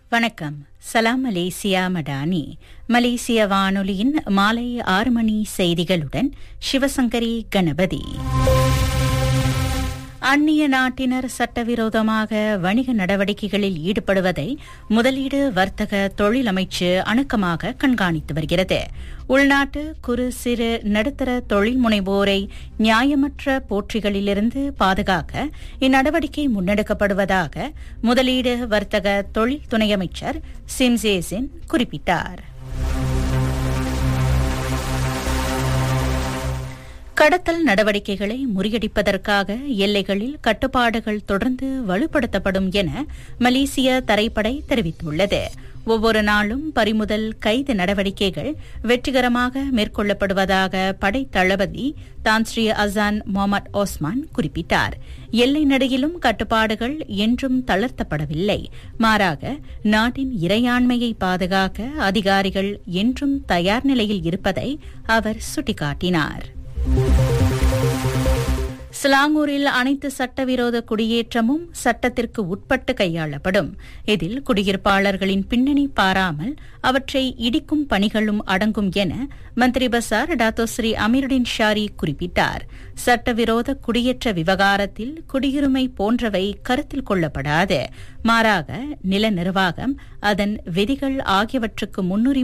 வணக்கம் சலாம் மலேசியா மடானி மலேசிய வானொலியின் மாலை ஆறு மணி செய்திகளுடன் சிவசங்கரி கணபதி அந்நிய நாட்டினர் சட்டவிரோதமாக வணிக நடவடிக்கைகளில் ஈடுபடுவதை முதலீடு வர்த்தக தொழில் அமைச்சு அணுக்கமாக கண்காணித்து வருகிறது உள்நாட்டு குறு சிறு நடுத்தர தொழில் முனைவோரை நியாயமற்ற போற்றிகளிலிருந்து பாதுகாக்க இந்நடவடிக்கை முன்னெடுக்கப்படுவதாக முதலீடு வர்த்தக தொழில் துணை அமைச்சர் சிம்சேசின் குறிப்பிட்டார் கடத்தல் நடவடிக்கைகளை முறியடிப்பதற்காக எல்லைகளில் கட்டுப்பாடுகள் தொடர்ந்து வலுப்படுத்தப்படும் என மலேசிய தரைப்படை தெரிவித்துள்ளது ஒவ்வொரு நாளும் பறிமுதல் கைது நடவடிக்கைகள் வெற்றிகரமாக மேற்கொள்ளப்படுவதாக படை தளபதி தான்ஸ்ரீ அசான் முகமது ஓஸ்மான் குறிப்பிட்டார் எல்லை நடுகிலும் கட்டுப்பாடுகள் என்றும் தளர்த்தப்படவில்லை மாறாக நாட்டின் இறையாண்மையை பாதுகாக்க அதிகாரிகள் என்றும் தயார் நிலையில் இருப்பதை அவர் சுட்டிக்காட்டினார் சிலாங்கூரில் அனைத்து சட்டவிரோத குடியேற்றமும் சட்டத்திற்கு உட்பட்டு கையாளப்படும் இதில் குடியிருப்பாளர்களின் பின்னணி பாராமல் அவற்றை இடிக்கும் பணிகளும் அடங்கும் என மந்திரி பசார் டாத்தோஸ்ரீ அமீருடின் ஷாரி குறிப்பிட்டார் சட்டவிரோத குடியேற்ற விவகாரத்தில் குடியுரிமை போன்றவை கருத்தில் கொள்ளப்படாது மாறாக நில நிர்வாகம் அதன் விதிகள் ஆகியவற்றுக்கு முன்னுரிமை